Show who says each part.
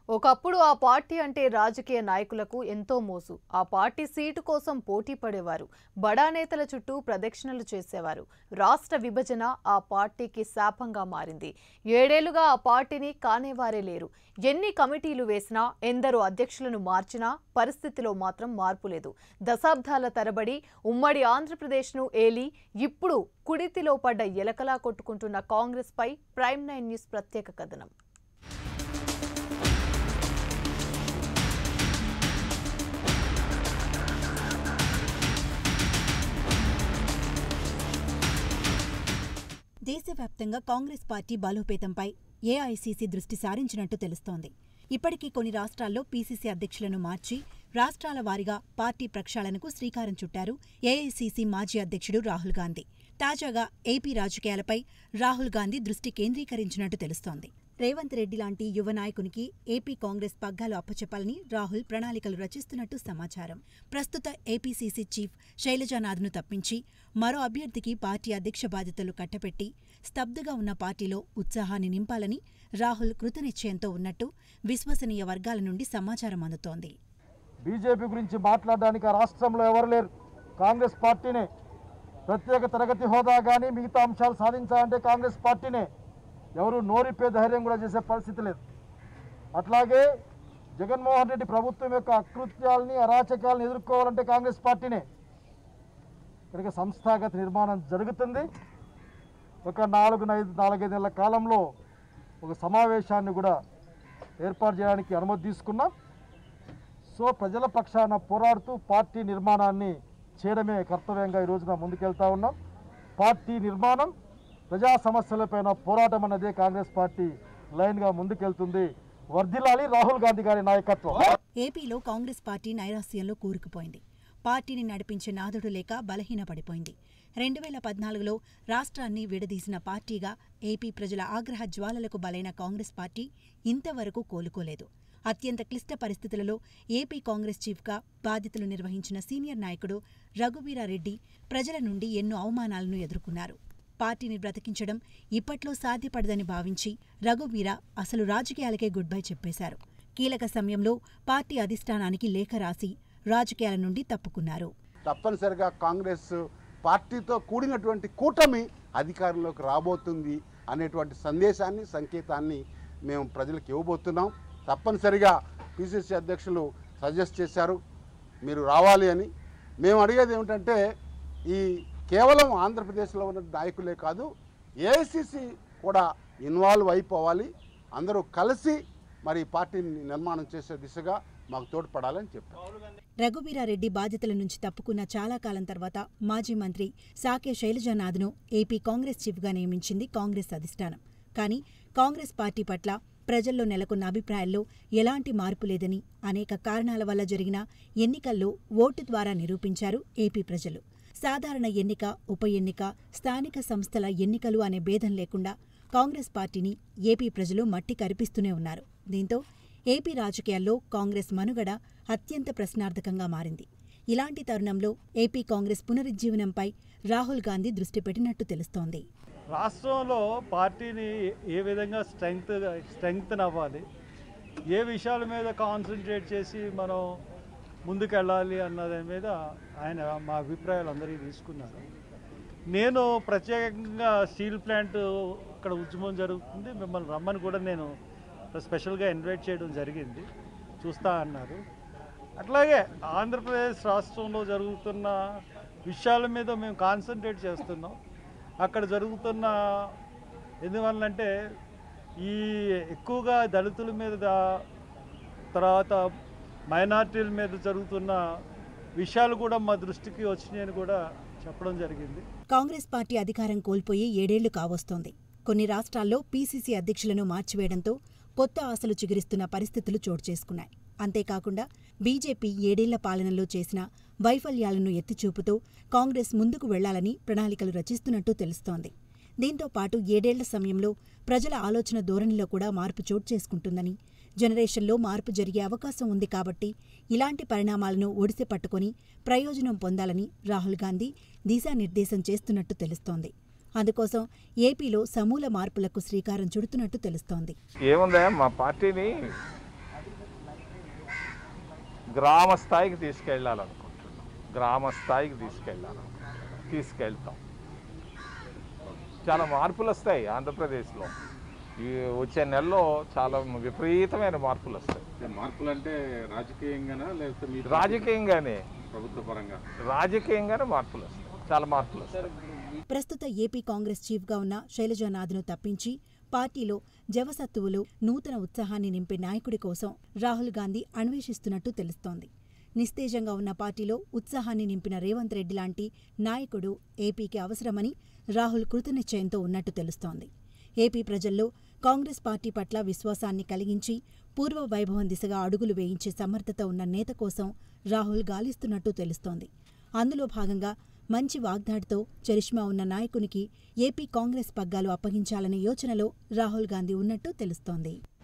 Speaker 1: ఒకప్పుడు ఆ పార్టీ అంటే రాజకీయ నాయకులకు ఎంతో మోసు ఆ పార్టీ సీటు కోసం పోటీ పడేవారు బడా నేతల చుట్టూ ప్రదక్షిణలు చేసేవారు రాష్ట్ర విభజన ఆ పార్టీకి శాపంగా మారింది ఏడేళ్లుగా ఆ పార్టీని కానేవారే లేరు ఎన్ని కమిటీలు వేసినా ఎందరో అధ్యక్షులను మార్చినా పరిస్థితిలో మాత్రం మార్పు లేదు దశాబ్దాల తరబడి ఉమ్మడి ఆంధ్రప్రదేశ్ను ఏలి ఇప్పుడు కుడితిలో పడ్డ ఎలకలా కొట్టుకుంటున్న కాంగ్రెస్పై ప్రైమ్ నైన్ న్యూస్ ప్రత్యేక కథనం
Speaker 2: దేశవ్యాప్తంగా కాంగ్రెస్ పార్టీ బలోపేతంపై ఏఐసీసీ దృష్టి సారించినట్టు తెలుస్తోంది ఇప్పటికీ కొన్ని రాష్ట్రాల్లో పీసీసీ అధ్యక్షులను మార్చి రాష్ట్రాల వారీగా పార్టీ ప్రక్షాళనకు శ్రీకారం చుట్టారు ఏఐసీసీ మాజీ అధ్యక్షుడు రాహుల్ గాంధీ తాజాగా ఏపీ రాజకీయాలపై రాహుల్ గాంధీ దృష్టి కేంద్రీకరించినట్టు తెలుస్తోంది రేవంత్ రెడ్డి లాంటి యువ నాయకునికి ఏపీ కాంగ్రెస్ పగ్గాలు అప్పచెప్పాలని రాహుల్ ప్రణాళికలు రచిస్తున్నట్టు సమాచారం ప్రస్తుత ఏపీసీసీ చీఫ్ శైలజానాథ్ను తప్పించి మరో అభ్యర్థికి పార్టీ అధ్యక్ష బాధ్యతలు కట్టపెట్టి స్తబ్దుగా ఉన్న పార్టీలో ఉత్సాహాన్ని నింపాలని రాహుల్ కృతనిశ్చయంతో ఉన్నట్టు విశ్వసనీయ వర్గాల నుండి సమాచారం అందుతోంది
Speaker 3: బీజేపీ గురించి మాట్లాడడానికి ఆ రాష్ట్రంలో ఎవరు లేరు కాంగ్రెస్ పార్టీనే ప్రత్యేక తరగతి హోదా కానీ మిగతా అంశాలు సాధించాలంటే కాంగ్రెస్ పార్టీనే ఎవరు నోరిప్పే ధైర్యం కూడా చేసే పరిస్థితి లేదు అట్లాగే జగన్మోహన్ రెడ్డి ప్రభుత్వం యొక్క అకృత్యాలని అరాచకాలను ఎదుర్కోవాలంటే కాంగ్రెస్ పార్టీనే కనుక సంస్థాగత నిర్మాణం జరుగుతుంది ఒక నాలుగు ఐదు నాలుగైదు నెలల కాలంలో ఒక సమావేశాన్ని కూడా ఏర్పాటు చేయడానికి అనుమతి తీసుకున్నాం సో ప్రజల పక్షాన పోరాడుతూ పార్టీ నిర్మాణాన్ని చేయడమే కర్తవ్యంగా ఈ రోజున ముందుకెళ్తా ఉన్నాం పార్టీ నిర్మాణం ప్రజా సమస్యలపైన పోరాటం అన్నదే కాంగ్రెస్ పార్టీ లైన్గా ముందుకెళ్తుంది వర్ధిల్లాలి రాహుల్ గాంధీ గారి నాయకత్వం
Speaker 2: ఏపీలో కాంగ్రెస్ పార్టీ నైరాస్యంలో కూరుకుపోయింది పార్టీని నడిపించే నాదుడు లేక బలహీనపడిపోయింది రెండు వేల పద్నాలుగులో రాష్ట్రాన్ని విడదీసిన పార్టీగా ఏపీ ప్రజల ఆగ్రహ జ్వాలలకు బలైన కాంగ్రెస్ పార్టీ ఇంతవరకు కోలుకోలేదు అత్యంత క్లిష్ట పరిస్థితులలో ఏపీ కాంగ్రెస్ చీఫ్గా బాధ్యతలు నిర్వహించిన సీనియర్ నాయకుడు రఘువీరారెడ్డి ప్రజల నుండి ఎన్నో అవమానాలను ఎదుర్కొన్నారు పార్టీని బ్రతికించడం ఇప్పట్లో సాధ్యపడదని భావించి రఘువీర అసలు రాజకీయాలకే గుడ్ బై చెప్పేశారు కీలక సమయంలో పార్టీ అధిష్టానానికి లేఖ రాసి రాజకీయాల నుండి తప్పుకున్నారు
Speaker 4: తప్పనిసరిగా కాంగ్రెస్ పార్టీతో కూడినటువంటి కూటమి అధికారంలోకి రాబోతుంది అనేటువంటి సందేశాన్ని సంకేతాన్ని మేము ప్రజలకు ఇవ్వబోతున్నాం తప్పనిసరిగా పిసిసి అధ్యక్షులు సజెస్ట్ చేశారు మీరు రావాలి అని మేము అడిగేది ఏమిటంటే ఈ కేవలం ఆంధ్రప్రదేశ్లో ఉన్న నాయకులే కాదు ఏఐసిసి కూడా ఇన్వాల్వ్ అయిపోవాలి అందరూ కలిసి మరి ఈ పార్టీని నిర్మాణం చేసే దిశగా మాకు తోడ్పడాలని చెప్పారు
Speaker 2: రఘువీరారెడ్డి బాధ్యతల నుంచి తప్పుకున్న చాలా కాలం తర్వాత మాజీ మంత్రి సాకే శైలజానాథ్ను ఏపీ కాంగ్రెస్ చీఫ్గా నియమించింది కాంగ్రెస్ అధిష్టానం కానీ కాంగ్రెస్ పార్టీ పట్ల ప్రజల్లో నెలకొన్న అభిప్రాయాల్లో ఎలాంటి మార్పు లేదని అనేక కారణాల వల్ల జరిగిన ఎన్నికల్లో ఓటు ద్వారా నిరూపించారు ఏపీ ప్రజలు సాధారణ ఎన్నిక ఉప ఎన్నిక స్థానిక సంస్థల ఎన్నికలు అనే భేదం లేకుండా కాంగ్రెస్ పార్టీని ఏపీ ప్రజలు మట్టి కరిపిస్తూనే ఉన్నారు దీంతో ఏపీ రాజకీయాల్లో కాంగ్రెస్ మనుగడ అత్యంత ప్రశ్నార్థకంగా మారింది ఇలాంటి తరుణంలో ఏపీ కాంగ్రెస్ పునరుజ్జీవనంపై రాహుల్ గాంధీ దృష్టి పెట్టినట్టు తెలుస్తోంది
Speaker 5: రాష్ట్రంలో పార్టీని ఏ విధంగా స్ట్రెంగ్త్ స్ట్రెంగ్త్ అవ్వాలి ఏ విషయాల మీద కాన్సన్ట్రేట్ చేసి మనం ముందుకెళ్ళాలి అన్న దాని మీద ఆయన మా అభిప్రాయాలు అందరికీ తీసుకున్నారు నేను ప్రత్యేకంగా స్టీల్ ప్లాంట్ ఇక్కడ ఉద్యమం జరుగుతుంది మిమ్మల్ని రమ్మని కూడా నేను స్పెషల్గా ఇన్వైట్ చేయడం జరిగింది చూస్తా అన్నారు అట్లాగే ఆంధ్రప్రదేశ్ రాష్ట్రంలో జరుగుతున్న విషయాల మీద మేము కాన్సన్ట్రేట్ చేస్తున్నాం అక్కడ జరుగుతున్న ఎందువల్లంటే ఈ ఎక్కువగా దళితుల మీద దా- తర్వాత మైనార్టీల మీద జరుగుతున్న విషయాలు కూడా మా దృష్టికి వచ్చినాయని కూడా చెప్పడం జరిగింది
Speaker 2: కాంగ్రెస్ పార్టీ అధికారం కోల్పోయి ఏడేళ్లు కావస్తోంది కొన్ని రాష్ట్రాల్లో పీసీసీ అధ్యక్షులను మార్చివేయడంతో కొత్త ఆశలు చిగురిస్తున్న పరిస్థితులు చోటు చేసుకున్నాయి అంతేకాకుండా బీజేపీ ఏడేళ్ల పాలనలో చేసిన వైఫల్యాలను ఎత్తిచూపుతూ కాంగ్రెస్ ముందుకు వెళ్లాలని ప్రణాళికలు రచిస్తున్నట్టు తెలుస్తోంది దీంతో పాటు ఏడేళ్ల సమయంలో ప్రజల ఆలోచన ధోరణిలో కూడా మార్పు చోటు చేసుకుంటుందని జనరేషన్లో మార్పు జరిగే అవకాశం ఉంది కాబట్టి ఇలాంటి పరిణామాలను ఒడిసి పట్టుకొని ప్రయోజనం పొందాలని రాహుల్ గాంధీ దిశానిర్దేశం చేస్తున్నట్టు తెలుస్తోంది అందుకోసం ఏపీలో సమూల మార్పులకు శ్రీకారం చుడుతున్నట్టు తెలుస్తోంది
Speaker 6: ఏముందా మా పార్టీని గ్రామ స్థాయికి తీసుకెళ్ళాలనుకుంటున్నాం గ్రామ స్థాయికి తీసుకెళ్ళాలనుకుంటున్నాం తీసుకెళ్తాం చాలా మార్పులు వస్తాయి ఆంధ్రప్రదేశ్లో ఈ వచ్చే నెలలో చాలా విపరీతమైన మార్పులు వస్తాయి
Speaker 7: అంటే మార్పులు అంటే రాజకీయంగానా లేకపోతే మీ
Speaker 6: రాజకీయంగానే
Speaker 7: ప్రభుత్వ పరంగా
Speaker 6: రాజకీయంగానే మార్పులు వస్తాయి చాలా మార్పులు వస్తాయి
Speaker 2: ప్రస్తుత ఏపీ కాంగ్రెస్ చీఫ్గా ఉన్న శైలజానాథ్ను తప్పించి పార్టీలో జవసత్తువులు నూతన ఉత్సాహాన్ని నింపే నాయకుడి కోసం రాహుల్ గాంధీ అన్వేషిస్తున్నట్టు తెలుస్తోంది నిస్తేజంగా ఉన్న పార్టీలో ఉత్సాహాన్ని నింపిన రేవంత్ రెడ్డి లాంటి నాయకుడు ఏపీకి అవసరమని రాహుల్ కృతనిశ్చయంతో ఉన్నట్టు తెలుస్తోంది ఏపీ ప్రజల్లో కాంగ్రెస్ పార్టీ పట్ల విశ్వాసాన్ని కలిగించి పూర్వ వైభవం దిశగా అడుగులు వేయించే సమర్థత ఉన్న నేత కోసం రాహుల్ గాలిస్తున్నట్టు తెలుస్తోంది అందులో భాగంగా మంచి వాగ్దాడితో చరిష్మా ఉన్న నాయకునికి ఏపీ కాంగ్రెస్ పగ్గాలు అప్పగించాలనే యోచనలో రాహుల్ గాంధీ ఉన్నట్టు తెలుస్తోంది